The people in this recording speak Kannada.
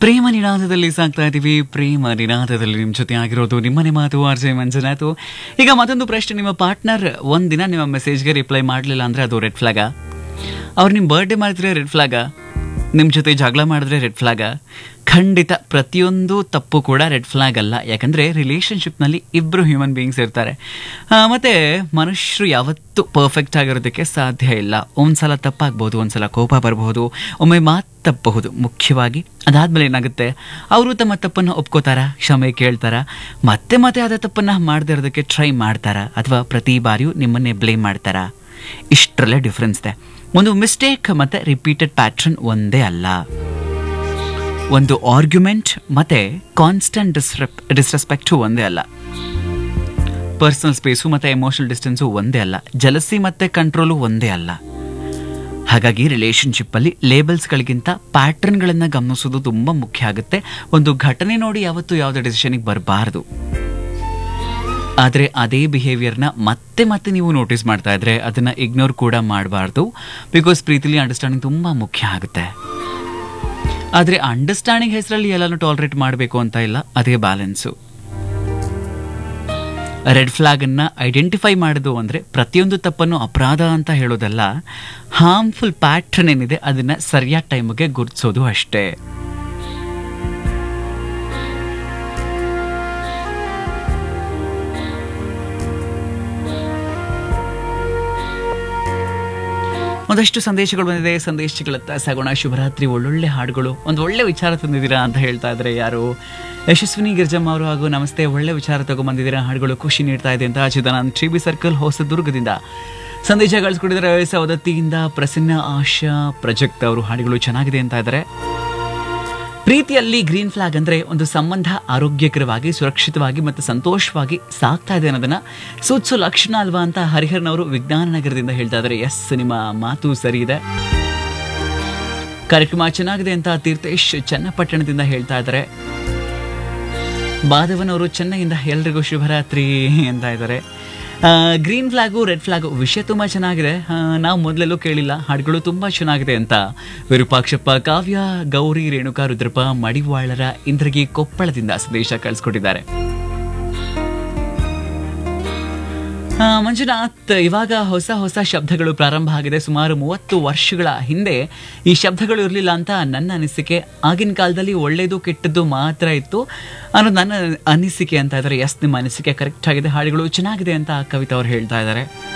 ಪ್ರೇಮ ನಿನಾದದಲ್ಲಿ ಸಾಕ್ತಾ ಇದ್ದೀವಿ ಪ್ರೇಮ ನಿನಾದದಲ್ಲಿ ನಿಮ್ಮ ಜೊತೆ ಆಗಿರೋದು ನಿಮ್ಮನೆ ಮಾತು ಆರ್ಜೆ ಮಂಜುನಾಥು ಈಗ ಮತ್ತೊಂದು ಪ್ರಶ್ನೆ ನಿಮ್ಮ ಪಾರ್ಟ್ನರ್ ಒಂದಿನ ನಿಮ್ಮ ಮೆಸೇಜ್ಗೆ ರಿಪ್ಲೈ ಮಾಡಲಿಲ್ಲ ಅಂದರೆ ಅದು ರೆಡ್ ಫ್ಲಾಗಾ ಅವ್ರು ನಿಮ್ಮ ಬರ್ಡೇ ಮಾಡಿದ್ರೆ ರೆಡ್ ಫ್ಲಾಗಾ ನಿಮ್ಮ ಜೊತೆ ಜಗಳ ಮಾಡಿದ್ರೆ ರೆಡ್ ಫ್ಲಾಗಾ ಖಂಡಿತ ಪ್ರತಿಯೊಂದು ತಪ್ಪು ಕೂಡ ರೆಡ್ ಫ್ಲಾಗ್ ಅಲ್ಲ ಯಾಕಂದರೆ ರಿಲೇಷನ್ಶಿಪ್ನಲ್ಲಿ ಇಬ್ಬರು ಹ್ಯೂಮನ್ ಬೀಯಿಂಗ್ಸ್ ಇರ್ತಾರೆ ಆ, ಮತ್ತೆ ಮನುಷ್ಯರು ಯಾವತ್ತೂ ಪರ್ಫೆಕ್ಟ್ ಆಗಿರೋದಕ್ಕೆ ಸಾಧ್ಯ ಇಲ್ಲ ಒಂದ್ಸಲ ತಪ್ಪಾಗ್ಬೋದು ಒಂದ್ಸಲ ಕೋಪ ಬರಬಹುದು ಒಮ್ಮೆ ಮಾತು ತಪ್ಪಬಹುದು ಮುಖ್ಯವಾಗಿ ಅದಾದ್ಮೇಲೆ ಏನಾಗುತ್ತೆ ಅವರು ತಮ್ಮ ತಪ್ಪನ್ನು ಒಪ್ಕೋತಾರ ಕ್ಷಮೆ ಕೇಳ್ತಾರ ಮತ್ತೆ ಮತ್ತೆ ಅದೇ ತಪ್ಪನ್ನು ಮಾಡದೇ ಇರೋದಕ್ಕೆ ಟ್ರೈ ಮಾಡ್ತಾರ ಅಥವಾ ಪ್ರತಿ ಬಾರಿಯೂ ನಿಮ್ಮನ್ನೇ ಬ್ಲೇಮ್ ಮಾಡ್ತಾರ ಇಷ್ಟರಲ್ಲೇ ಡಿಫ್ರೆನ್ಸ್ ಇದೆ ಒಂದು ಮಿಸ್ಟೇಕ್ ಮತ್ತೆ ರಿಪೀಟೆಡ್ ಪ್ಯಾಟ್ರನ್ ಒಂದೇ ಅಲ್ಲ ಒಂದು ಆರ್ಗ್ಯುಮೆಂಟ್ ಮತ್ತೆ ಕಾನ್ಸ್ಟೆಂಟ್ ಡಿಸ್ರೆಪ್ ಡಿಸ್ರೆಸ್ಪೆಕ್ಟು ಒಂದೇ ಅಲ್ಲ ಪರ್ಸನಲ್ ಸ್ಪೇಸು ಮತ್ತೆ ಎಮೋಷನಲ್ ಡಿಸ್ಟೆನ್ಸು ಒಂದೇ ಅಲ್ಲ ಜಲಸಿ ಮತ್ತೆ ಕಂಟ್ರೋಲು ಒಂದೇ ಅಲ್ಲ ಹಾಗಾಗಿ ರಿಲೇಷನ್ಶಿಪ್ಪಲ್ಲಿ ಲೇಬಲ್ಸ್ಗಳಿಗಿಂತ ಪ್ಯಾಟ್ರನ್ಗಳನ್ನು ಗಮನಿಸೋದು ತುಂಬ ಮುಖ್ಯ ಆಗುತ್ತೆ ಒಂದು ಘಟನೆ ನೋಡಿ ಯಾವತ್ತೂ ಯಾವುದೇ ಡಿಸಿಷನಿಗೆ ಬರಬಾರ್ದು ಆದರೆ ಅದೇ ಬಿಹೇವಿಯರ್ನ ಮತ್ತೆ ಮತ್ತೆ ನೀವು ನೋಟಿಸ್ ಮಾಡ್ತಾ ಇದ್ರೆ ಅದನ್ನ ಇಗ್ನೋರ್ ಕೂಡ ಮಾಡಬಾರ್ದು ಬಿಕಾಸ್ ಪ್ರೀತಿಲಿ ಅಂಡರ್ಸ್ಟ್ಯಾಂಡಿಂಗ್ ತುಂಬ ಮುಖ್ಯ ಆಗುತ್ತೆ ಆದರೆ ಅಂಡರ್ಸ್ಟ್ಯಾಂಡಿಂಗ್ ಹೆಸರಲ್ಲಿ ಎಲ್ಲನೂ ಟಾಲರೇಟ್ ಮಾಡಬೇಕು ಅಂತ ಇಲ್ಲ ಅದೇ ಬ್ಯಾಲೆನ್ಸು ರೆಡ್ ಫ್ಲಾಗ್ ಅನ್ನ ಐಡೆಂಟಿಫೈ ಮಾಡೋದು ಅಂದ್ರೆ ಪ್ರತಿಯೊಂದು ತಪ್ಪನ್ನು ಅಪರಾಧ ಅಂತ ಹೇಳೋದಲ್ಲ ಹಾರ್ಮ್ಫುಲ್ ಪ್ಯಾಟ್ರನ್ ಏನಿದೆ ಅದನ್ನ ಸರಿಯಾದ ಟೈಮಿಗೆ ಗುರುತಿಸೋದು ಅಷ್ಟೇ ಒಂದಷ್ಟು ಸಂದೇಶಗಳು ಬಂದಿದೆ ಸಂದೇಶಗಳತ್ತ ಸಾಗೋಣ ಶುಭರಾತ್ರಿ ಒಳ್ಳೊಳ್ಳೆ ಹಾಡುಗಳು ಒಂದು ಒಳ್ಳೆ ವಿಚಾರ ತಂದಿದ್ದೀರಾ ಅಂತ ಹೇಳ್ತಾ ಇದ್ದಾರೆ ಯಾರು ಯಶಸ್ವಿನಿ ಗಿರ್ಜಮ್ಮ ಅವರು ಹಾಗೂ ನಮಸ್ತೆ ಒಳ್ಳೆ ವಿಚಾರ ತಗೊಂಬಂದಿದ್ದೀರಾ ಹಾಡುಗಳು ಖುಷಿ ನೀಡ್ತಾ ಇದೆ ಅಂತ ಚಿದಾನಂದ್ ಟಿ ಬಿ ಸರ್ಕಲ್ ಹೊಸದುರ್ಗದಿಂದ ಸಂದೇಶ ಕಳಿಸ್ಕೊಟ್ಟಿದ್ದಾರೆ ಸವದತ್ತಿಯಿಂದ ಪ್ರಸನ್ನ ಆಶಾ ಪ್ರಜಕ್ಟ್ ಅವರು ಹಾಡುಗಳು ಚೆನ್ನಾಗಿದೆ ಅಂತ ಇದ್ದಾರೆ ಪ್ರೀತಿಯಲ್ಲಿ ಗ್ರೀನ್ ಫ್ಲಾಗ್ ಅಂದ್ರೆ ಒಂದು ಸಂಬಂಧ ಆರೋಗ್ಯಕರವಾಗಿ ಸುರಕ್ಷಿತವಾಗಿ ಮತ್ತು ಸಂತೋಷವಾಗಿ ಸಾಗ್ತಾ ಇದೆ ಅನ್ನೋದನ್ನ ಸೂಚಿಸೋ ಲಕ್ಷಣ ಅಲ್ವಾ ಅಂತ ಹರಿಹರನವರು ವಿಜ್ಞಾನ ನಗರದಿಂದ ಹೇಳ್ತಾ ಇದ್ದಾರೆ ಎಸ್ ನಿಮ್ಮ ಮಾತು ಸರಿ ಇದೆ ಕಾರ್ಯಕ್ರಮ ಚೆನ್ನಾಗಿದೆ ಅಂತ ತೀರ್ಥೇಶ್ ಚನ್ನಪಟ್ಟಣದಿಂದ ಹೇಳ್ತಾ ಇದ್ದಾರೆ ಬಾಧವನವರು ಚೆನ್ನೈಯಿಂದ ಎಲ್ರಿಗೂ ಶುಭರಾತ್ರಿ ಅಂತ ಇದ್ದಾರೆ ಗ್ರೀನ್ ಫ್ಲಾಗು ರೆಡ್ ಫ್ಲಾಗು ವಿಷಯ ತುಂಬ ಚೆನ್ನಾಗಿದೆ ಆ, ನಾವು ಮೊದಲೆಲ್ಲೂ ಕೇಳಿಲ್ಲ ಹಾಡುಗಳು ತುಂಬ ಚೆನ್ನಾಗಿದೆ ಅಂತ ವಿರೂಪಾಕ್ಷಪ್ಪ ಕಾವ್ಯ ಗೌರಿ ರೇಣುಕಾ ರುದ್ರಪ್ಪ ಮಡಿವಾಳರ ಇಂದ್ರಗಿ ಕೊಪ್ಪಳದಿಂದ ಸಂದೇಶ ಕಳಿಸ್ಕೊಟ್ಟಿದ್ದಾರೆ ಆ, ಮಂಜುನಾಥ್ ಇವಾಗ ಹೊಸ ಹೊಸ ಶಬ್ದಗಳು ಪ್ರಾರಂಭ ಆಗಿದೆ ಸುಮಾರು ಮೂವತ್ತು ವರ್ಷಗಳ ಹಿಂದೆ ಈ ಶಬ್ದಗಳು ಇರಲಿಲ್ಲ ಅಂತ ನನ್ನ ಅನಿಸಿಕೆ ಆಗಿನ ಕಾಲದಲ್ಲಿ ಒಳ್ಳೇದು ಕೆಟ್ಟದ್ದು ಮಾತ್ರ ಇತ್ತು ಅನ್ನೋದು ನನ್ನ ಅನಿಸಿಕೆ ಅಂತ ಇದ್ದಾರೆ ಎಸ್ ನಿಮ್ಮ ಅನಿಸಿಕೆ ಕರೆಕ್ಟ್ ಆಗಿದೆ ಹಾಡುಗಳು ಚೆನ್ನಾಗಿದೆ ಅಂತ ಕವಿತಾ ಅವ್ರು ಹೇಳ್ತಾ ಇದ್ದಾರೆ